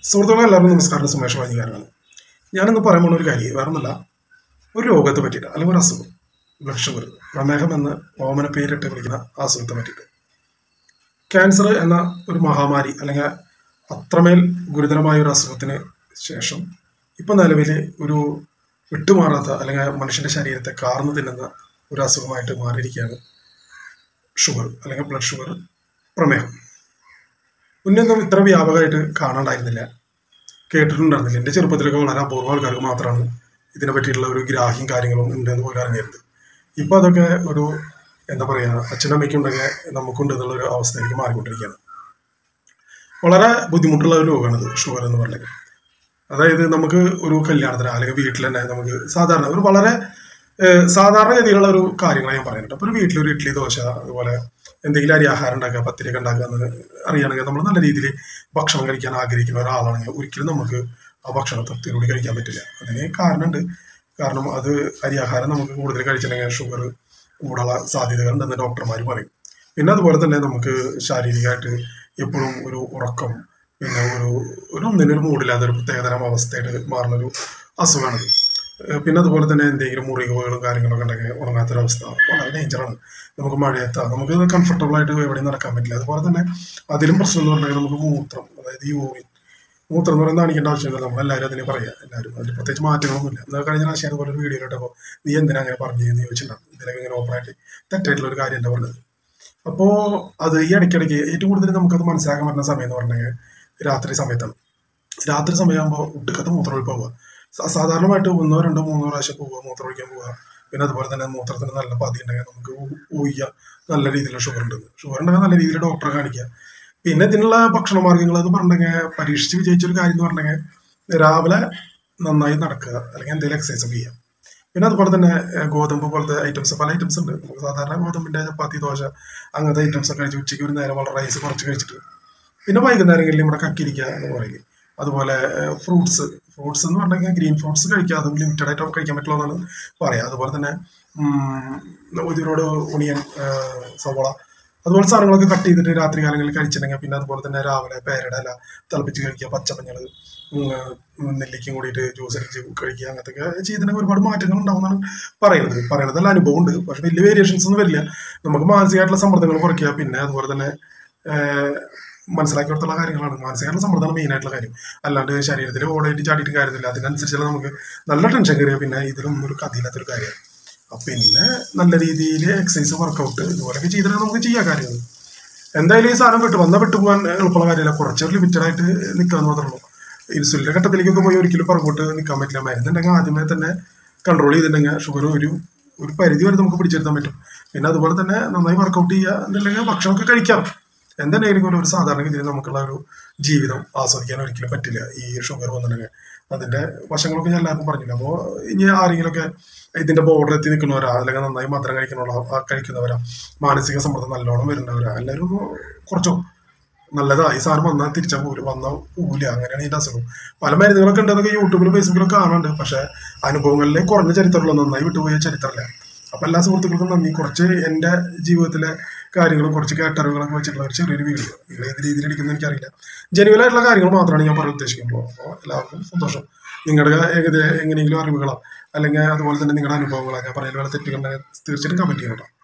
സുഹൃത്തുക്കളെ എല്ലാവർക്കും നമസ്കാരം സുമേഷ് വാജികാരനാണ് ഞാനിന്ന് പറയാൻ പോകുന്ന ഒരു കാര്യം വേറെ ഒന്നല്ല ഒരു രോഗത്തെ പറ്റിയിട്ട് അല്ലെങ്കിൽ ഒരു അസുഖം ബ്ലഡ് ഷുഗർ പ്രമേഹം എന്ന് ഓമന പേരിട്ട് വിളിക്കുന്ന ആ അസുഖത്തെ പറ്റിയിട്ട് ക്യാൻസർ എന്ന ഒരു മഹാമാരി അല്ലെങ്കിൽ അത്രമേൽ ഗുരുതരമായ ഒരു അസുഖത്തിന് ശേഷം ഇപ്പം നിലവിൽ ഒരു വിട്ടുമാറാത്ത അല്ലെങ്കിൽ മനുഷ്യന്റെ ശരീരത്തെ കാർന്നു തിന്നുന്ന ഒരു അസുഖമായിട്ട് മാറിയിരിക്കുകയാണ് ഷുഗർ അല്ലെങ്കിൽ ബ്ലഡ് ഷുഗർ പ്രമേഹം മുന്നൊന്നും ഇത്ര വ്യാപകമായിട്ട് കാണാണ്ടായിരുന്നില്ല കേട്ടിട്ടുണ്ടായിരുന്നില്ല എൻ്റെ ചെറുപ്പത്തിലൊക്കെ വളരെ അപൂർവ ആൾക്കാർക്ക് മാത്രമാണ് ഇതിനെ പറ്റിയിട്ടുള്ള ഒരു ഗ്രാഹ്യം കാര്യങ്ങളും ഉണ്ട് എന്ന് പോലും അറിഞ്ഞിരുന്നത് ഇപ്പോൾ അതൊക്കെ ഒരു എന്താ പറയുക അച്ഛനമ്മയ്ക്കുണ്ടെങ്കിൽ നമുക്കുണ്ട് എന്നുള്ള ഒരു അവസ്ഥയിലേക്ക് മാറിക്കൊണ്ടിരിക്കുകയാണ് വളരെ ബുദ്ധിമുട്ടുള്ള ഒരു രോഗമാണിത് ഷുഗർ എന്ന് പറഞ്ഞത് അതായത് നമുക്ക് ഒരു കല്യാണത്തിന് അല്ലെങ്കിൽ വീട്ടിൽ തന്നെ നമുക്ക് സാധാരണ ഒരു വളരെ ഏഹ്, സാധാരണഗതിയിലുള്ള ഒരു കാര്യങ്ങളാണ് ഞാൻ പറയുന്നത് അപ്പോൾ ഒരു വീട്ടിൽ ഒരു ഇഡ്ഡലി ദോശ അതുപോലെ എന്തെങ്കിലും അരി ആഹാരം ഉണ്ടാക്കുക പത്തിരിയൊക്കെ ഉണ്ടാക്കുക എന്ന് അറിയുകയാണെങ്കിൽ നമ്മൾ നല്ല രീതിയിൽ ഭക്ഷണം കഴിക്കാൻ ആഗ്രഹിക്കുന്ന ഒരാളാണെങ്കിൽ ഒരിക്കലും നമുക്ക് ആ ഭക്ഷണം തൃപ്തിയോടുകൂടി കഴിക്കാൻ പറ്റില്ല അതിന് കാരണമുണ്ട് കാരണം അത് അരി ആഹാരം നമുക്ക് കൂടുതൽ കഴിച്ചിട്ടുണ്ടെങ്കിൽ ഷുഗർ കൂടാനുള്ള സാധ്യതകളുണ്ടെന്ന് ഡോക്ടർമാർ പറയും പിന്നെ അതുപോലെ തന്നെ നമുക്ക് ശാരീരികമായിട്ട് എപ്പോഴും ഒരു ഉറക്കം പിന്നെ ഒരു ഒരു ഒന്നിനൊരു മൂടില്ലാത്ത ഒരു പ്രത്യേകതരം അവസ്ഥയായിട്ട് മാറുന്നൊരു അസുഖമാണിത് ഏഹ് പിന്നെ അതുപോലെ തന്നെ എന്തെങ്കിലും മുറിവുകളും കാര്യങ്ങളൊക്കെ ഉണ്ടെങ്കിൽ ഉണങ്ങാത്തൊരവസ്ഥ വളരെ ഡേഞ്ചറാണ് നമുക്ക് മഴയത്ത നമുക്ക് കംഫർട്ടബിൾ ആയിട്ട് എവിടെയും നടക്കാൻ പറ്റില്ല അതുപോലെ തന്നെ അതിലും പ്രശ്നം എന്ന് പറഞ്ഞാൽ നമുക്ക് മൂത്രം അതായത് യൂറിൻ മൂത്രം എന്ന് പറയുന്നത് കാണിക്കേണ്ട ആവശ്യമില്ല നമ്മൾ എല്ലാവരും അതിനെ പറയാം എല്ലാവരും അതിൽ പ്രത്യേകിച്ച് മാറ്റങ്ങളൊന്നുമില്ല എന്നാൽ കഴിഞ്ഞ പ്രാവശ്യം അതുപോലെ ഒരു വീഡിയോ ഇട്ടപ്പോൾ നീ എന്തിനാ അങ്ങനെ പറഞ്ഞു എന്ന് ചോദിച്ചിട്ടുണ്ടാവും ഇതിലൊക്കെ ഇങ്ങനെ ഓപ്പറായിട്ട് തെറ്റായിട്ടുള്ള ഒരു കാര്യം എന്താ പറഞ്ഞത് അപ്പോൾ അത് ഈ ഇടയ്ക്കിടയ്ക്ക് ഏറ്റവും കൂടുതൽ നമുക്കത് മനസ്സിലാക്കാൻ പറ്റുന്ന സമയം എന്ന് പറഞ്ഞാൽ രാത്രി സമയത്താണ് രാത്രി സമയമാകുമ്പോൾ ഒടുക്കത്തെ മൂത്രമൊഴി പോവുക സ- സാധാരണമായിട്ട് ഒന്നോ രണ്ടോ മൂന്നോ പ്രാവശ്യം പോവുക മൂത്രമൊഴിക്കാൻ പോവുക പിന്നെ അതുപോലെ തന്നെ മൂത്രത്തിന് നല്ല പതി ഉണ്ടെങ്കിൽ നമുക്ക് ഊ- ഊഹിക്കാം നല്ല രീതിയിലുള്ള ഷുഗർ ഉണ്ട് ഷുഗർ ഉണ്ടെങ്കിൽ നല്ല രീതിയിൽ ഡോക്ടറെ കാണിക്കുക പിന്നെ ഇതിനുള്ള ഭക്ഷണ മാർഗ്ഗങ്ങൾ എന്ന് പറഞ്ഞെങ്കിൽ പരീക്ഷിച്ച് വിജയിച്ചൊരു കാര്യം എന്ന് പറഞ്ഞെങ്കിൽ രാവിലെ നന്നായി നടക്കുക അല്ലെങ്കിൽ എന്തെങ്കിലും എക്സസൈസ് ഒക്കെ ചെയ്യാം പിന്നെ അതുപോലെ തന്നെ ഏഹ്, ഗോതമ്പ് പോലത്തെ ഐറ്റംസ് പല ഐറ്റംസ് ഉണ്ട് നമുക്ക് സാധാരണ ഗോതമ്പിന്റെ ചപ്പാത്തി ദോശ അങ്ങനത്തെ ഐറ്റംസ് ഒക്കെ കഴിച്ച് ഉച്ചയ്ക്ക് ഒരു നേരം വളരെ റൈസ് കുറച്ച് കഴിച്ചിട്ട് പിന്നെ വൈകുന്നേരങ്ങളിൽ ഇവിടെ കക്കിരിക്കുക എന്ന് പറയില്ലേ അതുപോലെ ഫ്രൂട്ട്സ് ഫ്രൂട്ട്സ് എന്ന് പറഞ്ഞെങ്കിൽ ഗ്രീൻ ഫ്രൂട്ട്സ് കഴിക്കുക അതും ലിമിറ്റഡ് ആയിട്ട് കഴിക്കാൻ പറ്റുള്ളൂ എന്നാണ് പറയാം അതുപോലെ തന്നെ ഇതിനോട് ഒണിയൻ ഏഹ്, സവോള അതുപോലെ സാധനങ്ങളൊക്കെ കട്ട് ചെയ്തിട്ട് രാത്രി കാലങ്ങളിൽ കഴിച്ചിട്ടുണ്ടെങ്കിൽ പിന്നെ അതുപോലെ തന്നെ രാവിലെ പേരയുടെ ഇല തിളപ്പിച്ച് കഴിക്കുക പച്ചമഞ്ഞൾ നെല്ലിക്കും കൂടിയിട്ട് ജ്യൂസ് അടിച്ച് കഴിക്കുക അങ്ങനത്തെ ഒക്കെ ചെയ്തിട്ടുണ്ടെങ്കിൽ ഒരുപാട് മാറ്റങ്ങൾ ഉണ്ടാവുമെന്നാണ് പറയുന്നത് പറയുന്നതല്ല അനുഭവം ഉണ്ട് പക്ഷെ വലിയ വേരിയേഷൻസ് ഒന്നും വരില്ല നമുക്ക് മാനസികമായിട്ടുള്ള സമ്മർദ്ദങ്ങൾ കുറയ്ക്കുക പിന്നെ അതുപോലെ തന്നെ ഏഹ്, മനസ്സിലാക്കി കൊടുത്തുള്ള കാര്യങ്ങളാണ് മാനസികമായിട്ടുള്ള സമ്മർദ്ദമാണ് മെയിൻ ആയിട്ടുള്ള കാര്യം അല്ലാണ്ട് ശരീരത്തിൽ ഓടായിട്ട് ചാടിയിട്ട് കാര്യമില്ല അതിനനുസരിച്ചുള്ള നമുക്ക് നല്ല ടെൻഷൻ കയറിയ പിന്നെ ഇതിലൊന്നും ഒരു കഥയില്ലാത്തൊരു കാര്യമാണ് അപ്പൊ പിന്നെ നല്ല രീതിയിൽ എക്സസൈസ് വർക്കൗട്ട് ഇതുപോലെയൊക്കെ ചെയ്തിട്ട് നമുക്ക് ചെയ്യാൻ കാര്യങ്ങൾ എന്തായാലും ഈ സാധനം വിട്ട് വന്നാൽ വിട്ടു പോകാൻ എളുപ്പമുള്ള കാര്യമില്ല കുറച്ച് ലിമിറ്റഡ് ആയിട്ട് നിൽക്കാന്ന് മാത്രമേ ഉള്ളൂ ഇൻസുലിന്റെ ഘട്ടത്തിലേക്കൊക്കെ പോയി ഒരിക്കലും പുറകോട്ട് നിൽക്കാൻ പറ്റില്ല മരുന്നുണ്ടെങ്കിൽ ആദ്യമേ തന്നെ കൺട്രോൾ ചെയ്തിട്ടുണ്ടെങ്കിൽ ഷുഗർ ഒരു ഒരു പരിധി വരെ നമുക്ക് പിടിച്ചെടുത്താൻ പറ്റും പിന്നെ അതുപോലെ തന്നെ നന്നായി വർക്കൗട്ട് ചെയ്യുക എന്നുണ്ടെങ്കിൽ ഭക്ഷണമൊക്കെ കഴിക്കാം എന്തെങ്കിലും ഒരു സാധാരണഗതിയിൽ നമുക്കുള്ള ഒരു ജീവിതം ആസ്വദിക്കാൻ ഒരിക്കലും പറ്റില്ല ഈ ഷുഗർ വന്നിട്ടുണ്ടെങ്കിൽ അതിന്റെ വശങ്ങളൊക്കെ ഞാൻ എല്ലാവർക്കും പറഞ്ഞില്ല അപ്പോൾ ഇനി ആരെങ്കിലുമൊക്കെ ഇതിന്റെ ബോർഡർ എത്തി നിൽക്കുന്നവരാ അല്ലെങ്കിൽ നന്നായി മധുരം കഴിക്കുന്നവരാ കഴിക്കുന്നവരാ മാനസിക സമ്മർദ്ദം നല്ലോണം വരുന്നവരാ എല്ലാവരും ഒന്ന് കുറച്ചോ നല്ലതാ ഈ സാധനം വന്നാൽ തിരിച്ചാൽ പോലും വന്നാൽ പോവില്ല അങ്ങനെയാണ് ഇതിന്റെ അസുഖം പല മരുന്നുകളൊക്കെ ഉണ്ടെന്നൊക്കെ യൂട്യൂബിലും ഫേസ്ബുക്കിലും കാണാനുണ്ട് പക്ഷെ അനുഭവങ്ങളിലെ കുറഞ്ഞ ചരിത്രമുള്ള നന്നായി വിട്ടുപോയ ചരിത്രമില്ല അപ്പൊ എല്ലാ സുഹൃത്തുക്കൾക്കും നന്ദി കുറച്ച് എന്റെ ജീവിതത്തിലെ കാര്യങ്ങളും കുറച്ച് കേട്ടറിവുകളൊക്കെ വെച്ചിട്ടുള്ള ഒരു ചെറിയൊരു വീഡിയോ നിങ്ങൾ ഏത് രീതിയിൽ എടുക്കുന്ന എനിക്കറിയില്ല ജനുവൽ ആയിട്ടുള്ള കാര്യങ്ങൾ മാത്രമാണ് ഞാൻ പറയാൻ ഉദ്ദേശിക്കുമ്പോൾ അപ്പോൾ എല്ലാവർക്കും സന്തോഷം നിങ്ങളുടെ ഏകദേശം എങ്ങനെയെങ്കിലും അറിവുകളോ അല്ലെങ്കിൽ അതുപോലെ തന്നെ നിങ്ങളുടെ അനുഭവങ്ങളോ ഞാൻ പറയുന്ന പോലെ തെറ്റുകളുണ്ടെങ്കിൽ തീർച്ചയായിട്ടും കമന്റ് ചെയ്യണം കേട്ടോ